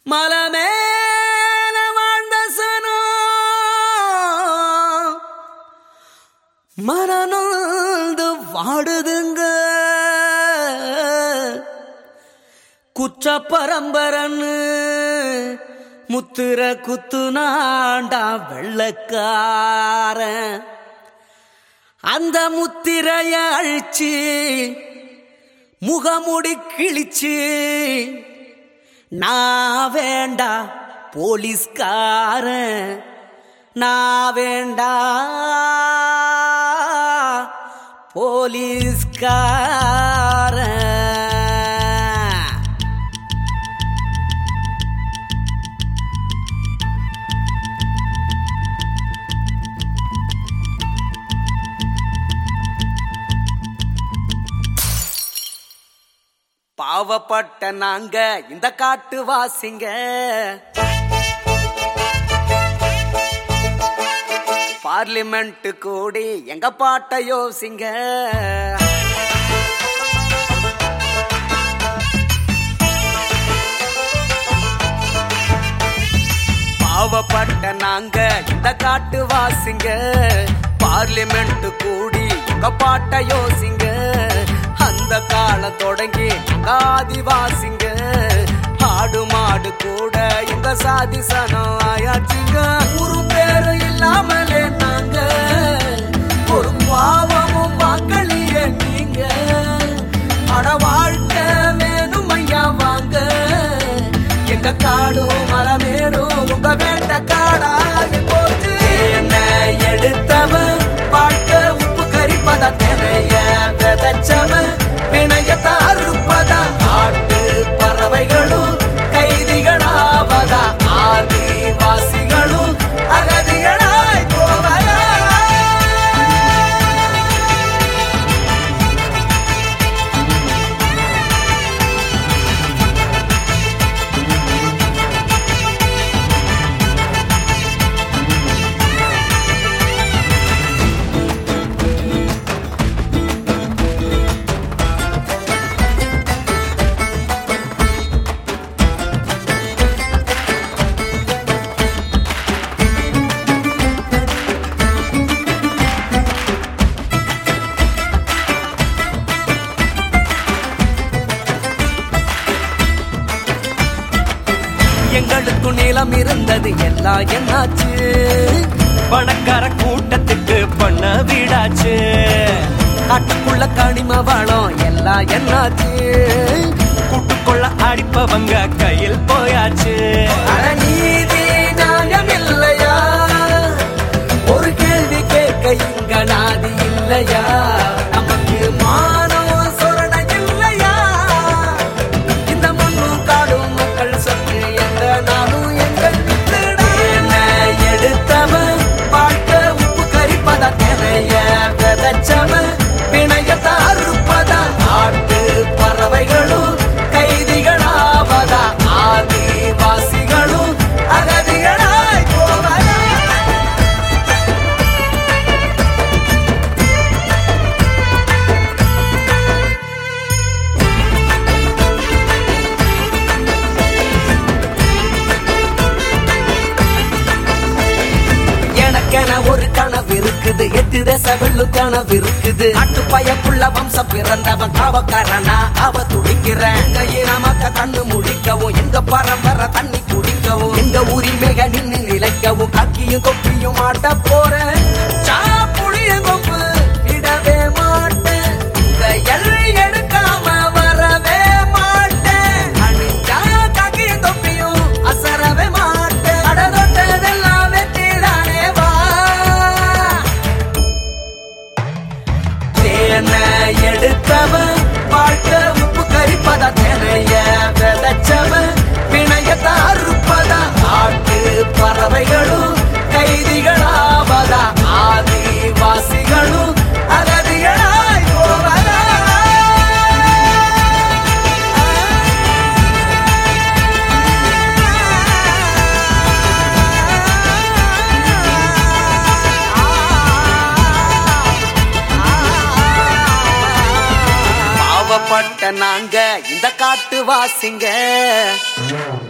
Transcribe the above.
மலமேல வாழ்ந்த சனோ மனநொந்து வாடுதுங்க குற்ற பரம்பரன்னு முத்திர குத்துனாண்டா வெள்ளக்காரன் அந்த முத்திரைய அழிச்சு முகமுடி கிழிச்சு நான் வேண்டா போலீஸ்காரன் நான் வேண்டா போலீஸ்காரன் பாவப்பட்ட நாங்க இந்த காட்டு வாசிங்க பார்லிமெண்ட் கூடி எங்க பாட்ட யோசிங்க பாவப்பட்ட நாங்க இந்த காட்டு வாசிங்க பார்லிமெண்ட் கூடி எங்க பாட்ட யோசிங்க அந்த காலம் தொடங்கி எங்க ஆதிவாசிங்க ஆடு மாடு கூட எங்க சாதி சனம் ஆயாச்சுங்க ஒரு பேரு இல்லாமலே நாங்க ஒரு பாவமும் வாக்களிய நீங்க அட வாழ்க்கை வேணும் ஐயா வாங்க எங்க காடும் மரமேடும் உங்க வேண்ட காடாகி போச்சு என்ன எடுத்தவன் வாழ்க்கை உப்பு கரிப்பத தினைய விதைச்சவன் வினயத்தை அறுப்பதா ஆட்டு பறவைகளும் கைதிகளாவதா ஆதிவாசிகளும் அகதிகளாய் போவதா எங்களுக்கு நிலம் இருந்தது எல்லாம் என்னாச்சு பணக்கார கூட்டத்துக்கு பண்ண வீடாச்சு காட்டுக்குள்ள கனிம வளம் எல்லாம் என்னாச்சு கூட்டுக்குள்ள அடிப்பவங்க கையில் போயாச்சு அட நீதி நியாயம் இல்லையா ஒரு கேள்வி கேட்க இங்க நாதி இல்லையா நமக்கு மானவ சொரண இல்லையா இந்த மண்ணும் காடும் மக்கள் சொத்து எந்த நாளும் எங்கள் வீட்டுடா. என்ன எடுத்தவன் வாழ்க்கை உப்பு கரிப்பதா தினைய விதைச்சவன் பிணையத்தை அறுப்பதா ஆட்டு பறவைகளும் கைதிகளாவதா ஆதிவாசிகளும் அகதிகளாய் போவதா எனக்கென ஒரு கனவு இருக்குது எட்டு தேச வெள்ளு கனவு இருக்குது அட்டு பயப்புள்ள வம்சம் பிறந்தவன் காவக்காரனா அவ துடிக்கிறேன் எங்க இனமக்க கண்ணு முடிக்கவும் எங்க பரம்பரை தண்ணி குடிக்கவும் எங்க உரிமைக நின்னு நிலைக்கவும் கக்கியும் கொப்பியும் மாட்ட போறேன் சாப்புளிய கொம்பு விடவே மாட்டேன் இந்த எல்லை எடுக்காம வரவே மாட்டேன் அணிஞ்சா கக்கியும் தொப்பியும் அசரவே மாட்டேன் அடதொட்டதெல்லாம் வெற்றிதானே வா தேன எடுத்தவன் வாழ்க்கை உப்பு கரிப்பதா தேனைய விதைச்சவன் பிணையத்தை அறுப்பதா ஆட்டு பறவைகளும் கைதிகளாவதா ஆதிவாசிகளும் அகதிகளாய் போவதா பாவப்பட்ட நாங்க இந்த காட்டு வாசிங்க